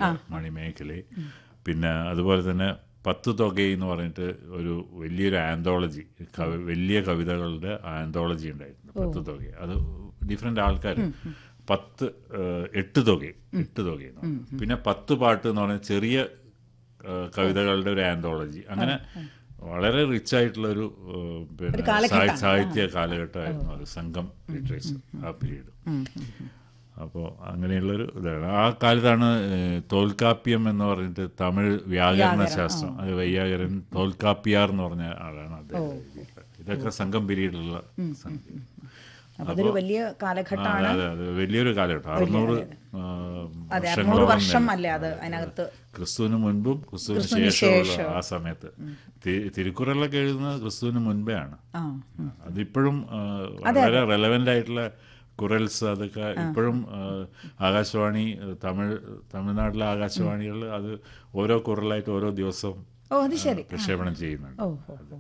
അതുപോലെ മണിമേഖലി പിന്നെ അതുപോലെ തന്നെ പത്ത് തുകൈ എന്ന് പറഞ്ഞിട്ട് ഒരു വലിയൊരു ആന്തോളജി കവി വലിയ കവിതകളുടെ ആന്തോളജി ഉണ്ടായിരുന്നു പത്ത് തുകൈ അത് ഡിഫറെൻ്റ് ആൾക്കാർ പത്ത് ഏഹ്, എട്ട് തുക എട്ട് തുക പിന്നെ പത്ത് പാട്ട് എന്ന് പറഞ്ഞാൽ ചെറിയ ഏഹ്, കവിതകളുടെ ഒരു ആന്തോളജി അങ്ങനെ വളരെ റിച്ച് ആയിട്ടുള്ള ഒരു ഏഹ്, പിന്നെ സാഹി- സാഹിത്യ കാലഘട്ടമായിരുന്നു അത് സംഘം ലിറ്ററേച്ചർ ആ പീരീഡ് അപ്പോൾ അങ്ങനെയുള്ളൊരു ഇതാണ് ആ കാലത്താണ് ഏഹ്, തോൽക്കാപ്യം എന്ന് പറഞ്ഞിട്ട് തമിഴ് വ്യാകരണ ശാസ്ത്രം അത് വൈയാകരൻ തോൽക്കാപ്പിയാർ എന്ന് പറഞ്ഞ ആളാണ് അദ്ദേഹം എഴുതിയിട്ടുള്ളത്. ഇതൊക്കെ സംഘം പീരീഡിലുള്ള സംഗതി അപ്പൊ അതൊരു വലിയ കാലഘട്ടമാണ് അതെ അതെ വലിയൊരു കാലഘട്ടം അറുന്നൂറ് ആ, അതെ അറുന്നൂറ് വർഷങ്ങളോളം വർഷം നില- അല്ലേ അത് അതിനകത്ത് ക്രിസ്തുവിന് മുൻപും ക്രിസ്തുവിന് ശേഷമുള്ള ആ സമയത്ത് തി- തിരുക്കുറളൊക്കെ എഴുതുന്നത് ക്രിസ്തുവിന് മുൻപേ ആണ് ആ അതിപ്പോഴും ആ, വളരെ റെലവെന്റ് ആയിട്ടുള്ള കുറൽസ് അതൊക്കെ ഇപ്പോഴും ആ, ആകാശവാണി തമിഴ് തമിഴ്നാട്ടിലെ ആകാശവാണികളിൽ അത് ഓരോ കുറലായിട്ട് ഓരോ ദിവസവും ഓ അത് ശരി പ്രക്ഷേപണം ചെയ്യുന്നുണ്ട് ഓ ഓ ഓ.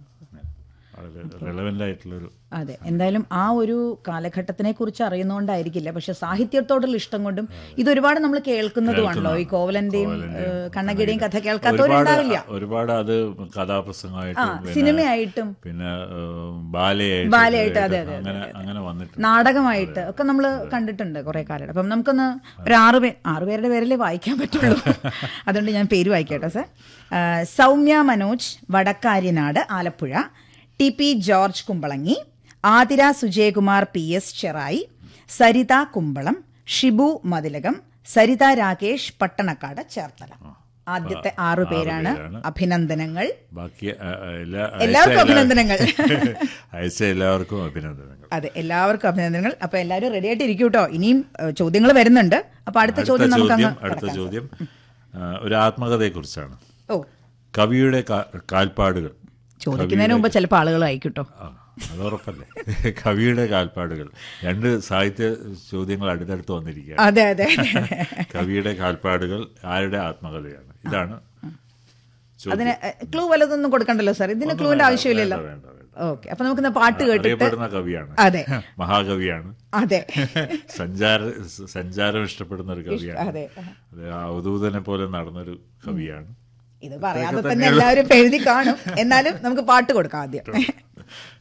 വളരെ റെലവെന്റ് ആയിട്ടുള്ളൊരു അതെ എന്തായാലും ആ ഒരു കാലഘട്ടത്തിനെ കുറിച്ച് അറിയുന്നതുകൊണ്ടായിരിക്കില്ല പക്ഷെ സാഹിത്യത്തോടുള്ള ഇഷ്ടം കൊണ്ടും ഇത് ഒരുപാട് നമ്മൾ കേൾക്കുന്നതുമാണല്ലോ ഈ കോവലന്റെയും ഏഹ്, കണ്ണകിയുടെയും കഥ ഒരുപാട് കേൾക്കാത്തവരുണ്ടാവില്ല ഒരുപാട് അത് കഥാപ്രസംഗമായിട്ടും പിന്നെ സിനിമയായിട്ടും പിന്നെ ഏഹ്, ബാലയായിട്ടും ബാലയായിട്ട്, അതെ, അതെ, അങ്ങനെ അങ്ങനെ വന്നിട്ടുണ്ട് നാടകമായിട്ട് ഒക്കെ നമ്മൾ കണ്ടിട്ടുണ്ട് കുറെ കാലം അപ്പം നമുക്കൊന്ന് ഒരു ആറ് പേർ ആറ് പേരുടെ പേരല്ലേ വായിക്കാൻ പറ്റുള്ളൂ അതുകൊണ്ട് ഞാൻ പേര് വായിക്കട്ടെ സർ ആ, Soumya Manoj Vadakkaryanad Alappuzha T P George Kumbalangi Athira Sujayakumar P S Cherai Saritha Kumbalam Shibu Mathilakam Saritha Rakesh Pattanakkad Cherthala ആദ്യത്തെ ആറു പേരാണ് പേരാണ്. അഭിനന്ദനങ്ങൾ ബാക്കി ആ, ആ, എല്ലാ എല്ലാവർക്കും അയച്ച എല്ലാ- അഭിനന്ദനങ്ങൾ. അയച്ച എല്ലാവർക്കും അഭിനന്ദനങ്ങൾ അതെ എല്ലാവർക്കും അഭിനന്ദനങ്ങൾ അപ്പൊ എല്ലാവരും റെഡി ആയിട്ട് ഇരിക്കും കേട്ടോ ഇനിയും ചോദ്യങ്ങൾ വരുന്നുണ്ട് അപ്പൊ അടുത്ത അടുത്ത ചോദ്യം നമുക്ക് അങ്ങ് ചോദ്യം അടുത്ത ചോദ്യം ആ, ഒരു ആത്മകഥയെ കുറിച്ചാണ് ഓ കവിയുടെ കാ- കാൽപ്പാടുകൾ ചോദിക്കുന്നതിന് മുമ്പ് ചിലപ്പോൾ ആളുകൾ അയക്കും കേട്ടോ ആ, അത് ഉറപ്പല്ലേ കവിയുടെ കാൽപ്പാടുകൾ രണ്ട് സാഹിത്യ ചോദ്യങ്ങൾ അടുത്തടുത്ത് വന്നിരിക്കുകയാണ് അതെ അതെ കവിയുടെ കാൽപ്പാടുകൾ ആരുടെ ആത്മകഥയാണ് ഇതാണ് ചോദ്യം. അതിന് ക്ലൂ വല്ലതൊന്നും കൊടുക്കണ്ടല്ലോ സാർ ഇതിന് ക്ലൂവിന്റെ ആവശ്യമില്ലല്ലോ വേണ്ട, വേണ്ട, വേണ്ട. ഓക്കെ അപ്പൊ നമുക്കിന്ന് പാട്ട് കേട്ടിട്ട് അറിയപ്പെടുന്ന കവിയാണ് അതെ മഹാകവിയാണ് അതെ സഞ്ചാര സഞ്ചാരം ഇഷ്ടപ്പെടുന്ന ഒരു കവിയാണ് അതെ അത് അവധൂതനെ പോലെ നടന്നൊരു കവിയാണ് ഇത് പറയാതെ തന്നെ എല്ലാവരും ഇപ്പൊ എഴുതി കാണും എന്നാലും നമുക്ക് പാട്ട് കൊടുക്കാം ആദ്യം